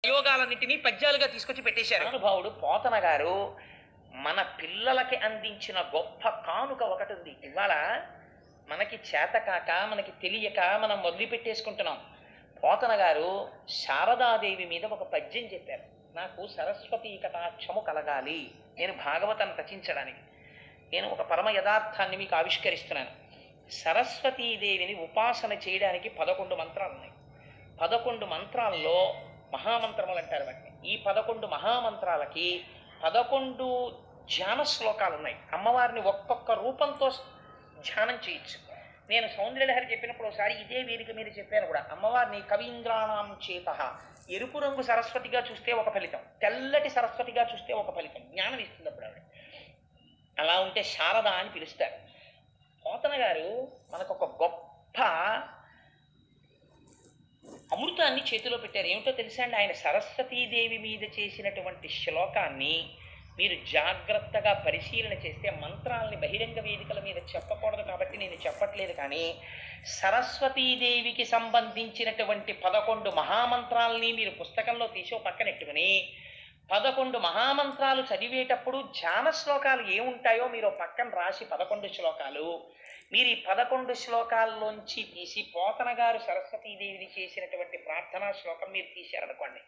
ప్రయోగాలన్నింటినీ పద్యాలుగా తీసుకొచ్చి పెట్టేశారు అనుభావుడు పోతన గారు మన పిల్లలకి అందించిన గొప్ప కానుక ఒకటి ఉంది ఇవాళ మనకి చేతకాక మనకి తెలియక మనం వదిలిపెట్టేసుకుంటున్నాం పోతన గారు శారదాదేవి మీద ఒక పద్యం చెప్పారు నాకు సరస్వతీ కటాక్షము కలగాలి నేను భాగవతాన్ని రచించడానికి నేను ఒక పరమ యథార్థాన్ని మీకు ఆవిష్కరిస్తున్నాను సరస్వతీదేవిని ఉపాసన చేయడానికి పదకొండు మంత్రాలు ఉన్నాయి పదకొండు మంత్రాల్లో మహామంత్రములు అంటారు వాటిని ఈ పదకొండు మహామంత్రాలకి పదకొండు ధ్యాన శ్లోకాలు ఉన్నాయి అమ్మవారిని ఒక్కొక్క రూపంతో ధ్యానం చేయొచ్చు నేను సౌందర్యలహరి చెప్పినప్పుడు ఒకసారి ఇదే వేదిక మీద చెప్పాను కూడా అమ్మవారిని కవీంద్రాణం చేత ఎరుపు రంగు సరస్వతిగా చూస్తే ఒక ఫలితం తెల్లటి సరస్వతిగా చూస్తే ఒక ఫలితం జ్ఞానం ఇస్తుంది అప్పుడు ఆవిడ అలా ఉంటే శారద అని పిలుస్తారు పోతన గారు మనకు ఒక గొప్ప అమృతాన్ని చేతిలో పెట్టారు ఏమిటో తెలుసా అండి ఆయన సరస్వతీదేవి మీద చేసినటువంటి శ్లోకాన్ని మీరు జాగ్రత్తగా పరిశీలన చేస్తే మంత్రాలని బహిరంగ వేదికల మీద చెప్పకూడదు కాబట్టి నేను చెప్పట్లేదు కానీ సరస్వతీదేవికి సంబంధించినటువంటి పదకొండు మహామంత్రాలని మీరు పుస్తకంలో తీసి ఓ పక్కన పెట్టుకుని పదకొండు మహామంత్రాలు చదివేటప్పుడు ధ్యాన శ్లోకాలు ఏముంటాయో మీరు ఓ పక్కన రాసి పదకొండు శ్లోకాలు మీరు ఈ పదకొండు శ్లోకాల్లోంచి తీసి పోతన గారు సరస్వతీదేవిని చేసినటువంటి ప్రార్థనా శ్లోకం మీరు తీశారనుకోండి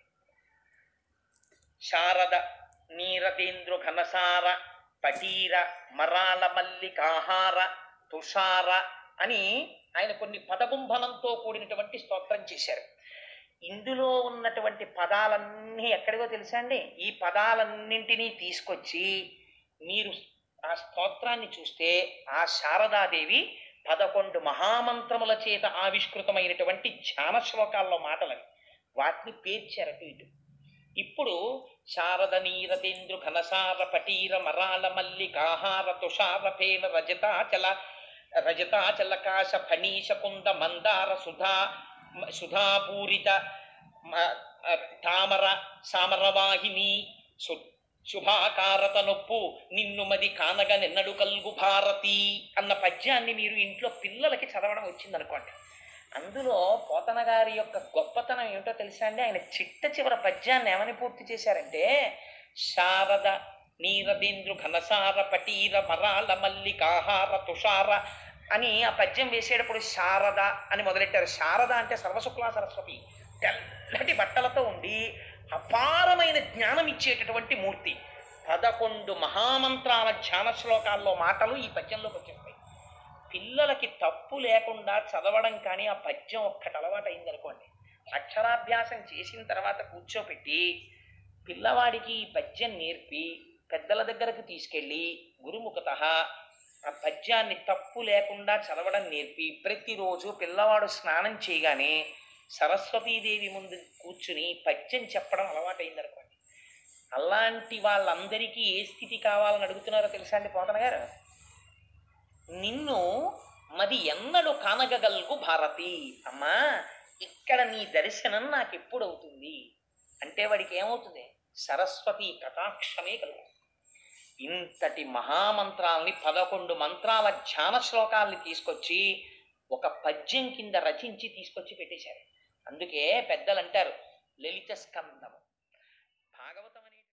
శారద నీరదేంద్రు ఘనసార పటీర మరాల మల్లికాహార తుషార అని ఆయన కొన్ని పదగుంభనంతో కూడినటువంటి స్తోత్రం చేశారు ఇందులో ఉన్నటువంటి పదాలన్నీ ఎక్కడికో తెలుసా అండి ఈ పదాలన్నింటినీ తీసుకొచ్చి మీరు ఆ స్తోత్రాన్ని చూస్తే ఆ శారదాదేవి పదకొండు మహామంత్రముల చేత ఆవిష్కృతమైనటువంటి ధ్యాన శ్లోకాల్లో మాటలవి వాటిని పేర్చారు అటు ఇటు ఇప్పుడు శారద నీరతేంద్రు ఘనసార పటీర మరాళ మల్లికాహార తుషార ఫేన రజతాచల రజతాచలకాశ ఫణీశ కుంద మందార సుధా సుధాపూరిత మ- ఆ, తామర సామరవాహిని సు శుభాకారత నొప్పు నిన్ను మది కానగ నిన్నడు కల్గు భారతి అన్న పద్యాన్ని మీరు ఇంట్లో పిల్లలకి చదవడం వచ్చిందనుకోండి అందులో పోతన గారి యొక్క గొప్పతనం ఏమిటో తెలుసా అండి ఆయన చిట్ట చివర పద్యాన్ని ఏమని పూర్తి చేశారంటే శారద నీరదేంద్రు ఘనసార పటీర మరాల మల్లికాహార తుషార అని ఆ పద్యం వేసేటప్పుడు శారద అని మొదలెట్టారు శారద అంటే సర్వశుక్లా సరస్వతి తెల్లటి బట్టలతో ఉండి అపారమైన జ్ఞానం ఇచ్చేటటువంటి మూర్తి పదకొండు మహామంత్రాల ధ్యాన శ్లోకాల్లో మాటలు ఈ పద్యంలోకి వచ్చేస్తాయి పిల్లలకి తప్పు లేకుండా చదవడం కానీ ఆ పద్యం ఒక్కటి అలవాటు అయిందనుకోండి అక్షరాభ్యాసం చేసిన తర్వాత కూర్చోపెట్టి పిల్లవాడికి ఈ పద్యం నేర్పి పెద్దల దగ్గరకు తీసుకెళ్ళి గురుముఖత ఆ పద్యాన్ని తప్పు లేకుండా చదవడం నేర్పి ప్రతిరోజు పిల్లవాడు స్నానం చేయగానే సరస్వతీదేవి ముందు కూర్చుని పద్యం చెప్పడం అలవాటైందనుకోండి అలాంటి వాళ్ళందరికీ ఏ స్థితి కావాలని అడుగుతున్నారో తెలుసా అండి పోతన గారు నిన్ను మది ఎన్నడు కానగగల్గు భారతి అమ్మా ఇక్కడ నీ దర్శనం నాకు ఎప్పుడు అవుతుంది అంటే వాడికి ఏమవుతుంది సరస్వతి కటాక్షమే కలుగు ఇంతటి మహామంత్రాల్ని పదకొండు మంత్రాల ధ్యాన శ్లోకాల్ని తీసుకొచ్చి ఒక పద్యం కింద రచించి తీసుకొచ్చి పెట్టేశారు అందుకే పెద్దలు అంటారు లలిత స్కందము